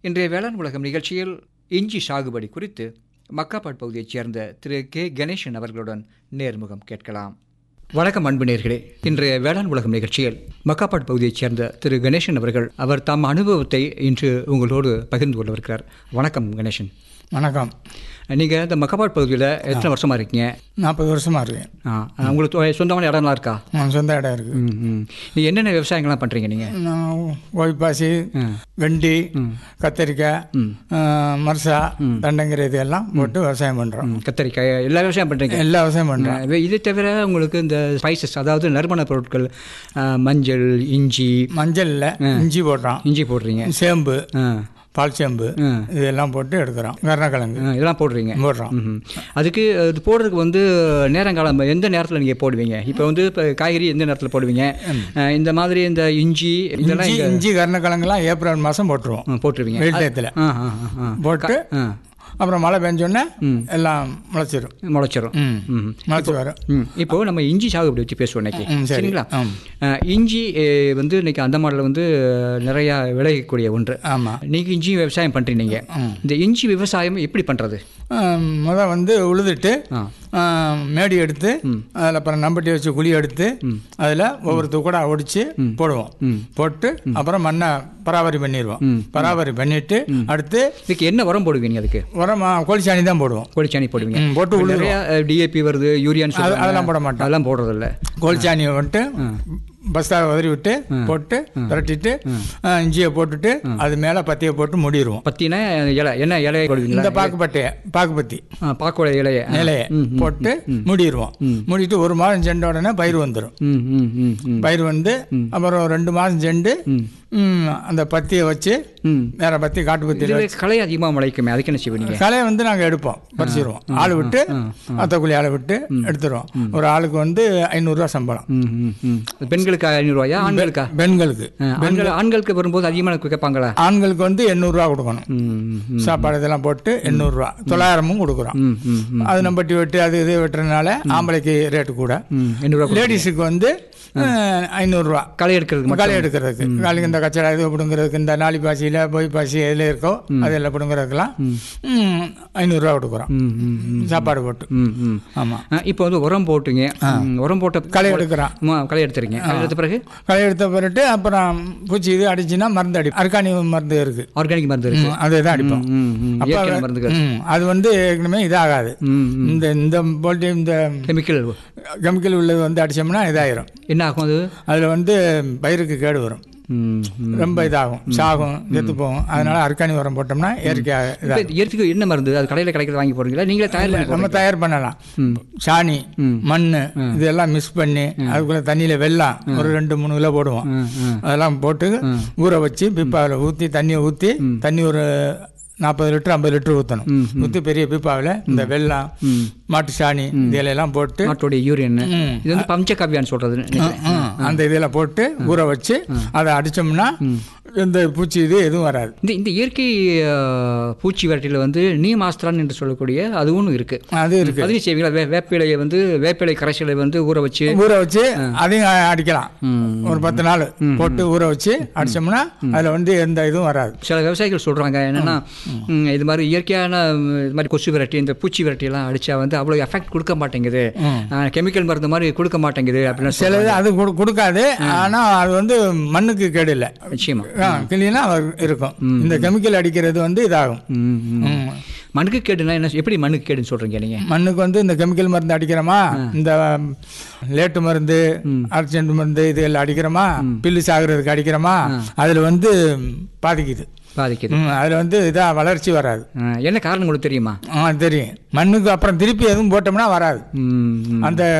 இன்றைய வேளாண் உலகம் நிகழ்ச்சியில் இஞ்சி சாகுபடி குறித்து மக்காப்பாட் பகுதியைச் சேர்ந்த திரு கே கணேசன் அவர்களுடன் நேர்முகம் கேட்கலாம் வணக்கம் அன்பு நேர்களே இன்றைய வேளாண் உலகம் நிகழ்ச்சியில் மக்காப்பாட் பகுதியைச் சேர்ந்த திரு கணேசன் அவர்கள் அவர் தம் அனுபவத்தை இன்று உங்களோடு பகிர்ந்து கொள்ளவிருக்கிறார் வணக்கம் கணேசன் வணக்கம் நீங்கள் இந்த மக்காப்பாட் பகுதியில் எத்தனை வருஷமாக இருக்கீங்க நாற்பது வருஷமாக இருக்கேன் ஆ உங்களுக்கு தொ- சொந்தமான இடம்லாம் இருக்கா நான் சொந்த இடம் இருக்குது ம் ம் நீங்கள் என்னென்ன விவசாயங்கள்லாம் பண்ணுறீங்க நீங்கள் நான் ஓய்பாசி வெண்டி கத்தரிக்காய் ஆ, மரசா தண்டங்கிற இதெல்லாம் போட்டு விவசாயம் பண்ணுறோம் கத்தரிக்காய் எல்லா விவசாயம் பண்ணுறீங்க எல்லா விவசாயம் பண்ணுறோம் அஹ் இது தவிர உங்களுக்கு இந்த ஸ்பைசஸ் அதாவது நறுமண பொருட்கள் அஹ், மஞ்சள் இஞ்சி மஞ்சளில் இஞ்சி போடுறோம் இஞ்சி போடுறீங்க சேம்பு ஆ, பால் சேம்பு ஆ. இதெல்லாம் போட்டு எடுக்கிறோம் கருணக்கிழங்கு ஆ, இதெல்லாம் போடுறீங்க போடுறோம் ம்ஹும். அதுக்கு இது போடுறதுக்கு வந்து நேரங்காலம் எந்த நேரத்தில் நீங்கள் போடுவீங்க இப்போ வந்து இப்போ காய்கறி எந்த நேரத்தில் போடுவீங்க அஹ், இந்த மாதிரி இந்த இஞ்சி இதெல்லாம் இஞ்சி இங்க- இஞ்சி கருணக்கிழங்குலாம் ஏப்ரல் மாதம் போட்டுருவோம் ஆ, போட்டுருவீங்க வெயில் டயத்தில் ஆ ஆ ஆ, ஆ போட்டு ஆ அப்புறம் மழை பெஞ்சோடனே எல்லாம் முளைச்சிரும் முளைச்சிரும் ம் ம் முளைச்சி வரும் ம் இப்போ நம்ம இஞ்சி சாகுபடி வச்சு பேசுவோம் இன்னைக்கு ம், சரி. சரிங்களா ஆம். அஹ், இஞ்சி அஹ், வந்து இன்னைக்கு அந்த மாடலில் வந்து நிறையா விளையக்கூடிய ஒன்று ஆமாம் நீங்கள் இஞ்சி விவசாயம் பண்ணுறீங்க இந்த இஞ்சி விவசாயம் எப்படி பண்ணுறது முத வந்து உழுதுட்டு ஆ ஆ, மேடி எடுத்து அதில் அப்புறம் நம்பட்டி வச்சு குழி எடுத்து அதில் ஒவ்வொரு துக்கடா ஒடிச்சு போடுவோம் போட்டு அப்புறம் மண்ணை பராமரி பண்ணிடுவோம் பராமரி பண்ணிட்டு அடுத்து இதுக்கு என்ன உரம் போடுவீங்க அதுக்கு உரம் கோழிச்சாணி தான் போடுவோம் கோழிச்சாணி போடுவீங்க ம், போட்டு உழுது நிறைய டிஏபி வருது யூரியான்னு அது- சொல்றாங்க. அதெல்லாம் போட மாட்டோம் அதெல்லாம் போடுறதில்ல கோழிச்சாணியை வந்துட்டு பஸ்தாவை உதறி விட்டு போட்டு விரட்டிட்டு ஆ, இஞ்சியை போட்டுட்டு அது மேலே பத்தியை போட்டு மூடிடுவோம் பத்தினா இலை என்ன இலையை போடுவீங்களா இந்த பாக்குப்பட்டையை பாக்குப்பத்தி ஆ, பாக்கோட இலையை ஆ. நிலையை போட்டு மூடிடுவோம் மூடிட்டு ஒரு மாதம் சென்ற உடனே பயிர் வந்துடும் ம் ம் ம் ம் பயிர் வந்து அப்புறம் ரெண்டு மாதம் சென்று ம், அந்த பத்தியை வச்சு ம் வேற பத்தி காட்டு பத்தியில் இதுல களை அதிகமாக முளைக்குமே அதுக்கு என்ன செய்வீங்க களையை வந்து நாங்கள் எடுப்போம் பறிச்சிருவோம் ஆள் விட்டு அத்தக்குழி ஆளை விட்டு எடுத்துருவோம் ஒரு ஆளுக்கு வந்து ஐநூறுரூவா சம்பளம் ம் ம் ம் பெண்களுக்கு ஐநூறுரூவாயா ஆண்களுக்கா பெண்களுக்கு ஆ, ஆண்கள் ஆண்களுக்கு வரும்போது அதிகமாக கேட்பாங்களா ஆண்களுக்கு வந்து எண்ணூறுரூவா கொடுக்கணும் ம் ம் சாப்பாடு இதெல்லாம் போட்டு எண்ணூறுரூவா தொள்ளாயிரமும் கொடுக்குறோம் ம் ம் ம் அது நம்பட்டி வெட்டு அது இது வெட்டுறதுனால ஆம்பளைக்கு ரேட்டு கூட ம் எண்ணூறுரூவா லேடிஸுக்கு வந்து அஹ், ஐநூறுரூவா களை எடுக்கிறதுக்கு மட்டும் களை எடுக்கிறதுக்கு காலைக்கு இந்த கச்சடா இது பிடுங்கிறதுக்கு இந்த நாளி பாசியில் பொய் பாசி எதில் இருக்கோ அதெல்லாம் பிடுங்கிறதுக்கெல்லாம் ம், ஐநூறுரூவா கொடுக்குறோம் ம் ம் சாப்பாடு போட்டு ம் ம் ஆமாம் ஆ, இப்போ வந்து உரம் போட்டுங்க ம், உரம் போட்ட களை எடுக்கிறான் ஆமா, களை எடுத்துறீங்க களை எடுத்த பிறகு களை எடுத்த பிறகு அப்புறம் பூச்சி இது அடிச்சுன்னா மருந்து அடி அர்கானி மருந்து இருக்கு ஆர்கானிக் மருந்து இருக்கு ம், அதை தான் அடிப்போம் ம் ம் அப்ப இயற்கை மருந்துகள் ம், அது வந்து ஏற்கனவே இதாகாது ம் ம் இந்த இந்த போல்ட்டு இந்த கெமிக்கல் கெமிக்கல் உள்ளது வந்து அடிச்சோம்னா இதாயிரும் என்ன ஆகும் அது அதில் வந்து பயிருக்கு கேடு வரும் ம் ம் ரொம்ப இதாகும் சாகும் செத்து போகும் அதனால அர்கானி உரம் போட்டோம்னா இயற்கையாக இதாக இப்ப இயற்கைக்கு என்ன மருந்து அது கடையில் கிடைக்கிறது வாங்கி போடுறீங்களா நீங்களே தயார் பண்ணி நம்ம தயார் பண்ணலாம் சாணி மண் இதெல்லாம் மிக்ஸ் பண்ணி அதுக்குள்ள தண்ணியில வெல்லம் ஒரு ரெண்டு மூணு கிலோ போடுவோம் ம் ம் அதெல்லாம் போட்டு ஊற வச்சு பிப்பாவில் ஊற்றி தண்ணியை ஊற்றி தண்ணி ஒரு நாற்பது லிட்டர் ஐம்பது லிட்டர் ஊற்றணும் ஊற்றி பெரிய பிப்பாவில் இந்த வெல்லம் மாட்டு சாணி இதெல்லாம் போட்டு நாட்டோடைய யூரியன் ம். இது வந்து பஞ்சகாவியான்னு சொல்றது நினைக்கிறேன். ம், அந்த இதெல்லாம் போட்டு ஊற வச்சு அதை அடிச்சோம்னா எந்த பூச்சி இது எதுவும் வராது இந்த இந்த இயற்கை ஆ, பூச்சி விரட்டியில் வந்து நீம் ஆஸ்திரான் என்று சொல்லக்கூடிய அதுவும் இருக்கு அது இருக்கு அதையும் செய்வீங்களா வே வேப்பிலையை வந்து வேப்பிலை கரைசலை வந்து ஊற வச்சு ஊற வச்சு அதையும் அடிக்கலாம் ஒரு பத்து நாள் போட்டு ஊற வச்சு அடிச்சோம்னா அதில் வந்து எந்த இதுவும் வராது சில விவசாயிகள் சொல்றாங்க என்னன்னா ம், இது மாதிரி இயற்கையான ம், இது மாதிரி கொசு விரட்டி இந்த பூச்சி விரட்டி எல்லாம் அடிச்சா வந்து அவ்வளோ எஃபெக்ட் கொடுக்க மாட்டேங்குது கெமிக்கல் மருந்து மாதிரி கொடுக்க மாட்டேங்குது அப்படின்னு சொல்ல சிலது அது கொடு- கொடுக்காது ஆனால் அது வந்து மண்ணுக்கு கேடு இல்லை நிச்சயமா கிளீனாக இருக்கும் இந்த கெமிக்கல் அடிக்கிறது வந்து இதாகும் ம், ம். ம். மண்ணுக்கு கேடுனா என்ன எப்படி மண்ணுக்கு கேடுன்னு சொல்றீங்க நீங்க மண்ணுக்கு வந்து இந்த கெமிக்கல் மருந்து அடிக்கிறோமா இந்த லேட்டு மருந்து அர்ஜென்ட் மருந்து இது எல்லாம் அடிக்கிறோமா பில்லு சாகுறதுக்கு அடிக்கிறோமா அதில் வந்து பாதிக்குது பாதிக்குது ம், அதுல வந்து இதாக வளர்ச்சி வராது ஆ, என்ன காரணம் உங்களுக்கு தெரியுமா ஆ தெரியும் மண்ணுக்கு அப்புறம் திருப்பி எதுவும் போட்டோம்னா வராது ம், ம். அந்த